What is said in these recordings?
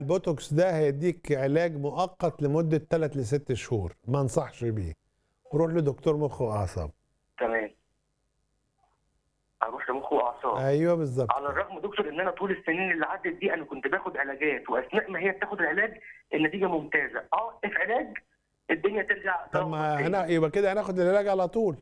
البوتوكس ده هيديك علاج مؤقت لمده 3 ل 6 شهور ما انصحش بيه روح لدكتور مخ واعصاب تمام اروح لمخ واعصاب ايوه بالظبط على الرغم دكتور ان انا طول السنين اللي عدت دي انا كنت باخد علاجات واثناء ما هي بتاخد العلاج النتيجه ممتازه اه في علاج الدنيا ترجع طب ما تظبط تاني. هنا يبقى كده هناخد العلاج على طول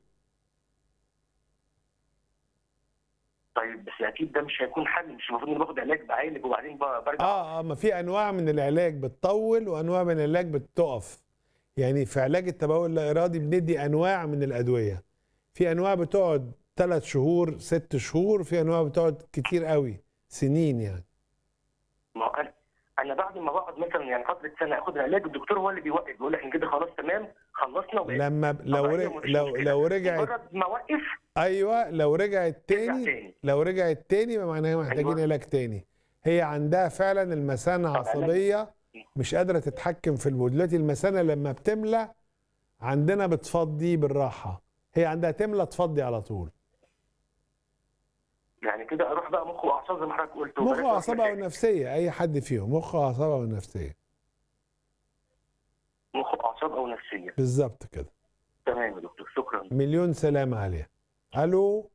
طيب بس اكيد ده مش هيكون حل مش المفروض اني باخد علاج بعالج وبعدين ب- برجع اه اه ما في انواع من العلاج بتطول وانواع من العلاج بتقف يعني في علاج التبول اللا ارادي بندي انواع من الادويه في انواع بتقعد ثلاث شهور ست شهور في انواع بتقعد كتير قوي سنين يعني ما هو انا انا بعد ما بقعد مثلا يعني فتره سنه اخد العلاج الدكتور هو اللي بيوقف بيقول لك ان كده خلاص تمام خلصنا وبقيت لما لو طبيعية رج... ومفيش لو مشكلة. لو رجعت مجرد ما اوقف ايوه لو رجعت ترجع تاني تاني. لو رجعت تاني يبقى معناها محتاجين أيوة. علاج تاني هي عندها فعلا المثانه طب علاج- عصبيه مش قادره تتحكم في البول دلوقتي المثانه لما بتملى عندنا بتفضي بالراحه هي عندها تملى تفضي على طول يعني كده اروح بقى مخ واعصاب زي ما حضرتك قلت مخ وبلاش أروح واعصاب او مكان. نفسيه اي حد فيهم مخ واعصاب او نفسيه مخ واعصاب او نفسيه بالظبط كده تمام يا دكتور شكرا مليون سلام عليها الو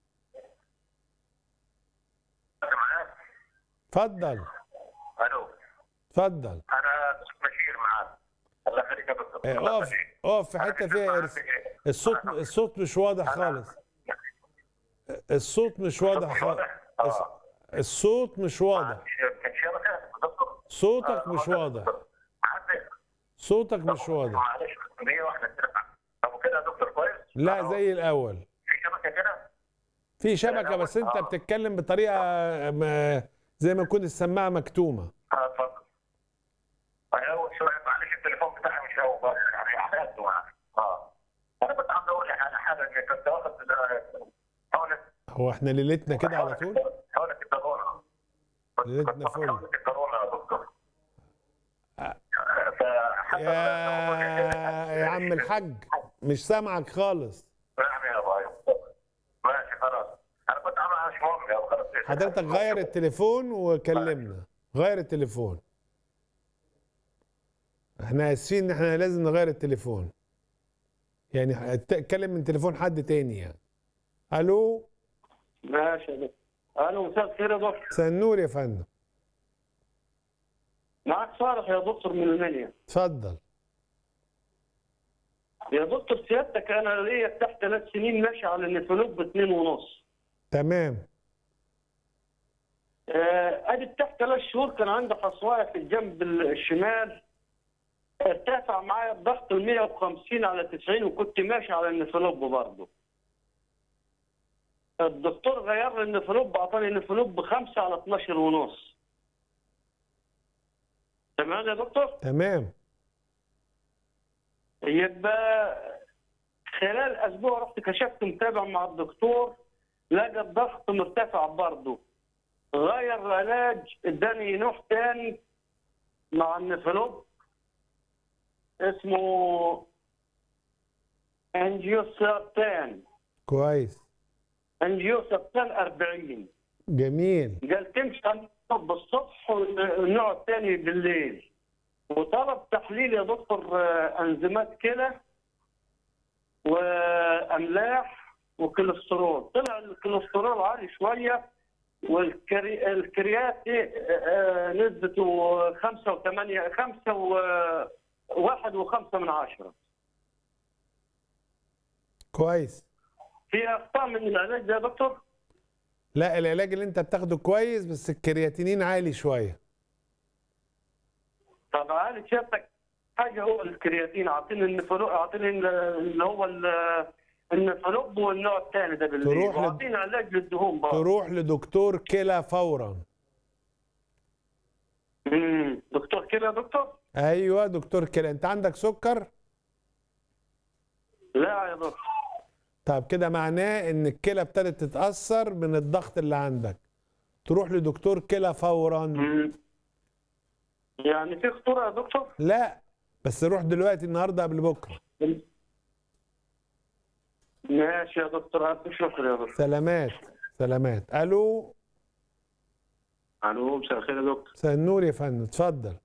اتفضل الو اتفضل انا بشير معاك الله يخليك يا دكتور اه، الله اقف يخليك. اقف في أنا حته كنت فيها معاك إرس... في- الصوت الصوت مش واضح أنا- خالص الصوت مش واضح مش خالص واضح؟ اه الصوت مش واضح كان شبكه يا دكتور صوتك آه، مش آه، واضح دكتور. عندك- صوتك مش واضح معلش 131 طب كده يا دكتور كويس لا ألو. زي الاول في شبكه كده في شبكه بس انت آه. بتتكلم بطريقه ما زي ما يكون السماعه مكتومه اه اتفضل ايوه شويه معلش التليفون بتاعي مش هو بس يعني على قده معاك اه انا كنت عم اقول لك على حاجه إني كنت واخد حوالي هو احنا ليلتنا كده على طول حوالي الكورونا كنت- ليلتنا كنت فل. حوالي الكورونا يا دكتور آه. فحتى يا يا عم الحاج مش سامعك خالص نعم يا باي ماشي خلاص انا كنت عامل مش مهم يا خلاص حضرتك غير التليفون وكلمنا غير التليفون احنا اسفين ان احنا لازم نغير التليفون يعني اتكلم من تليفون حد تاني يعني الو ماشي يا دكتور الو مساء الخير يا دكتور سنور يا فندم معك صالح يا دكتور من المنيا اتفضل يا دكتور سيادتك انا ليا تحت ثلاث سنين ماشي على النفلوب باثنين ونص تمام آه، ادي تحت ثلاث شهور كان عندي حصوايه في الجنب الشمال ارتفع معايا الضغط ال 150 على 90 وكنت ماشي على النفلوب برضه الدكتور غير لي النفلوب اعطاني النفلوب بخمسه على 12 ونص تمام يا دكتور؟ تمام يبقى خلال اسبوع رحت كشفت متابع مع الدكتور لقى الضغط مرتفع برضه غير العلاج اداني نوع تاني مع النفلوب اسمه انجيوسابتان كويس انجيوسابتان 40 جميل قال تمشي على النوم بالصبح والنوع الثاني بالليل وطلب تحليل يا دكتور آه، انزيمات كلى واملاح وكوليسترول طلع الكوليسترول عالي شويه والكريات نسبته خمسة وثمانية خمسة و واحد وخمسة من عشرة كويس في أخطاء من العلاج ده يا دكتور؟ لا العلاج اللي انت بتاخده كويس بس الكرياتينين عالي شويه طب عالي سيادتك حاجه هو الكرياتين اعطيني النفلوب اعطيني ال- اللي هو ال- النفلوب والنوع الثاني ده بالليل تروح لل- واعطيني علاج للدهون برضه تروح لدكتور كلى فورا امم دكتور كده يا دكتور؟ ايوه دكتور كلى انت عندك سكر لا يا دكتور طب كده معناه ان الكلى ابتدت تتاثر من الضغط اللي عندك تروح لدكتور كلى فورا مم. يعني في خطوره يا دكتور؟ لا بس روح دلوقتي النهارده قبل بكره ماشي يا دكتور الف شكر يا دكتور سلامات سلامات الو الو مساء الخير يا دكتور مساء النور يا فندم اتفضل